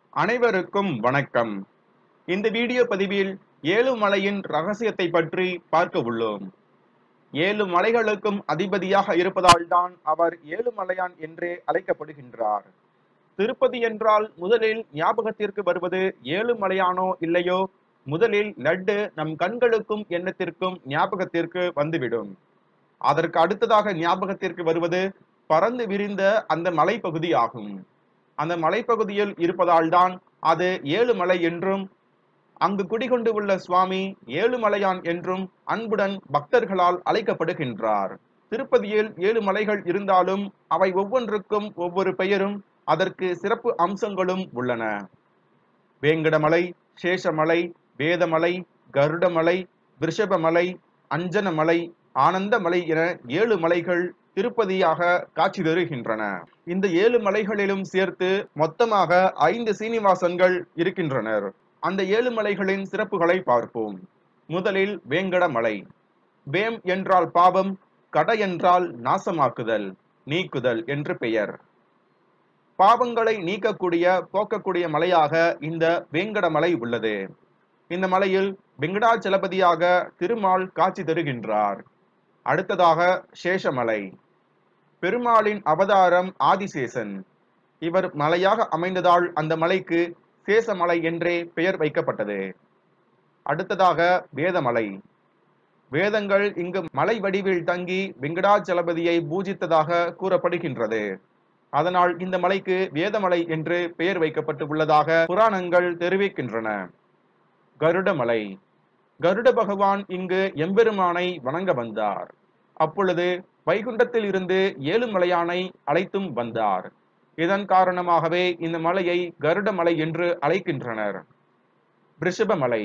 அனைவருக்கும் வணக்கம் இந்த வீடியோ பதிவில் ஏழு மலையின் ரகசியத்தை பற்றி பார்க்க உள்ளோம் ஏழு மலைகளுக்கும் அதிபதியாக இருப்பதால் தான் அவர் ஏழுமலையான் என்றே அழைக்கப்படுகின்றார் திருப்பதி என்றால் முதலில் ஞாபகத்திற்கு வருவது ஏழுமலையானோ இல்லையோ முதலில் லட்டு நம் கண்களுக்கும் எண்ணத்திற்கும் ஞாபகத்திற்கு வந்துவிடும் அதற்கு அடுத்ததாக ஞாபகத்திற்கு வருவது பறந்து விரிந்த அந்த மலைப்பகுதி ஆகும் அந்த மலைப்பகுதியில் இருப்பதால் தான் அது ஏழுமலை என்றும் அங்கு குடிகொண்டு உள்ள சுவாமி ஏழுமலையான் என்றும் அன்புடன் பக்தர்களால் அழைக்கப்படுகின்றார் திருப்பதியில் ஏழு மலைகள் இருந்தாலும் அவை ஒவ்வொன்றுக்கும் ஒவ்வொரு பெயரும் அதற்கு சிறப்பு அம்சங்களும் உள்ளன வேங்கடமலை சேஷமலை வேதமலை கருடமலை விருஷபமலை அஞ்சனமலை ஆனந்தமலை என ஏழு மலைகள் திருப்பதியாக காட்சி தருகின்றன இந்த ஏழு மலைகளிலும் சேர்த்து மொத்தமாக ஐந்து சீனிவாசன்கள் இருக்கின்றனர் அந்த ஏழு மலைகளின் சிறப்புகளை பார்ப்போம் முதலில் வேங்கடமலை வேம் என்றால் பாவம் கட என்றால் நாசமாக்குதல் நீக்குதல் என்று பெயர் பாவங்களை நீக்கக்கூடிய போக்கக்கூடிய மலையாக இந்த வேங்கடமலை உள்ளது இந்த மலையில் வெங்கடாச்சலபதியாக திருமால் காட்சி தருகின்றார் அடுத்ததாக சேஷமலை பெருமாளின் அவதாரம் ஆதிசேஷன் இவர் மலையாக அமைந்ததால் அந்த மலைக்கு சேசமலை என்றே பெயர் வைக்கப்பட்டது அடுத்ததாக வேதமலை வேதங்கள் இங்கு மலை வடிவில் தங்கி வெங்கடாச்சலபதியை பூஜித்ததாக கூறப்படுகின்றது அதனால் இந்த மலைக்கு வேதமலை என்று பெயர் வைக்கப்பட்டு உள்ளதாக புராணங்கள் தெரிவிக்கின்றன கருடமலை கருட பகவான் இங்கு எம்பெருமானை வணங்க வந்தார் அப்பொழுது வைகுண்டத்தில் இருந்து ஏழுமலையானை அழைத்தும் வந்தார் இதன் காரணமாகவே இந்த மலையை கருடமலை என்று அழைக்கின்றனர் ரிஷபமலை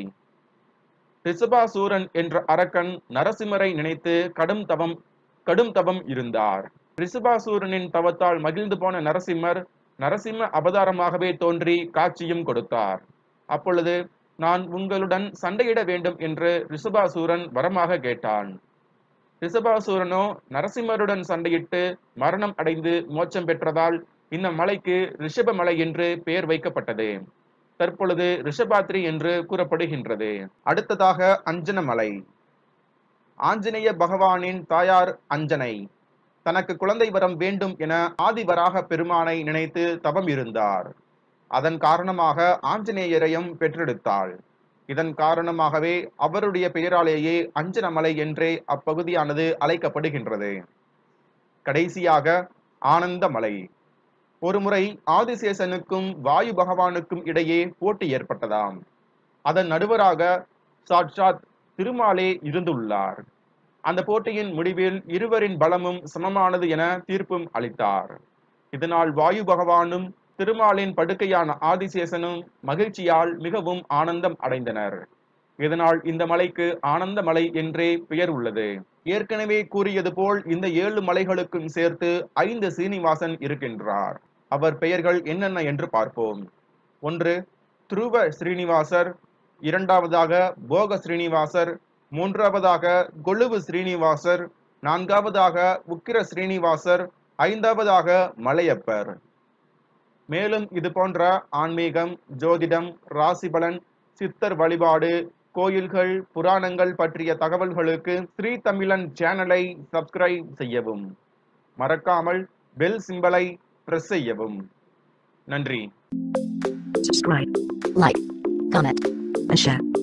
ரிஷபாசூரன் என்ற அரக்கன் நரசிம்மரை நினைத்து கடும் தவம் கடும் தவம் இருந்தார் ரிஷபாசூரனின் தவத்தால் மகிழ்ந்து போன நரசிம்மர் நரசிம்ம அவதாரமாகவே தோன்றி காட்சியும் கொடுத்தார் அப்பொழுது நான் உங்களுடன் சண்டையிட வேண்டும் என்று ரிஷபாசூரன் வரமாக கேட்டான் ரிஷபாசூரனோ நரசிம்மருடன் சண்டையிட்டு மரணம் அடைந்து மோட்சம் பெற்றதால் இந்த மலைக்கு ரிஷபமலை என்று பெயர் வைக்கப்பட்டது தற்பொழுது ரிஷபாத்ரி என்று கூறப்படுகின்றது அடுத்ததாக அஞ்சனமலை ஆஞ்சநேய பகவானின் தாயார் அஞ்சனை தனக்கு குழந்தை வரம் வேண்டும் என ஆதிவராக பெருமானை நினைத்து தவம் இருந்தார் அதன் காரணமாக ஆஞ்சநேயரையும் பெற்றெடுத்தாள் இதன் காரணமாகவே அவருடைய பெயராலேயே அஞ்சனமலை என்றே அப்பகுதியானது அழைக்கப்படுகின்றது கடைசியாக ஆனந்தமலை ஒருமுறை ஆதிசேஷனுக்கும் வாயு பகவானுக்கும் இடையே போட்டி ஏற்பட்டதாம் அதன் நடுவராக சாட்சாத் திருமாலே இருந்துள்ளார் அந்த போட்டியின் முடிவில் இருவரின் பலமும் சமமானது என தீர்ப்பும் அளித்தார் இதனால் வாயு பகவானும் திருமாலின் படுக்கையான ஆதிசேஷனும் மகிழ்ச்சியால் மிகவும் ஆனந்தம் அடைந்தனர் இதனால் இந்த மலைக்கு ஆனந்த மலை என்றே பெயர் உள்ளது ஏற்கனவே கூறியது போல் இந்த ஏழு மலைகளுக்கும் சேர்த்து ஐந்து சீனிவாசன் இருக்கின்றார் அவர் பெயர்கள் என்னென்ன என்று பார்ப்போம் ஒன்று துருவ ஸ்ரீனிவாசர் இரண்டாவதாக போக ஸ்ரீனிவாசர் மூன்றாவதாக கொழுவு ஸ்ரீனிவாசர் நான்காவதாக உக்கிர ஸ்ரீனிவாசர் ஐந்தாவதாக மலையப்பர் மேலும் இது போன்ற ஆன்மீகம் ஜோதிடம் ராசிபலன் சித்தர் வழிபாடு கோயில்கள் புராணங்கள் பற்றிய தகவல்களுக்கு ஸ்ரீ தமிழன் சேனலை சப்ஸ்கிரைப் செய்யவும் மறக்காமல் பெல் சிம்பலை பிரஸ் செய்யவும் நன்றி subscribe, like, comment, and share.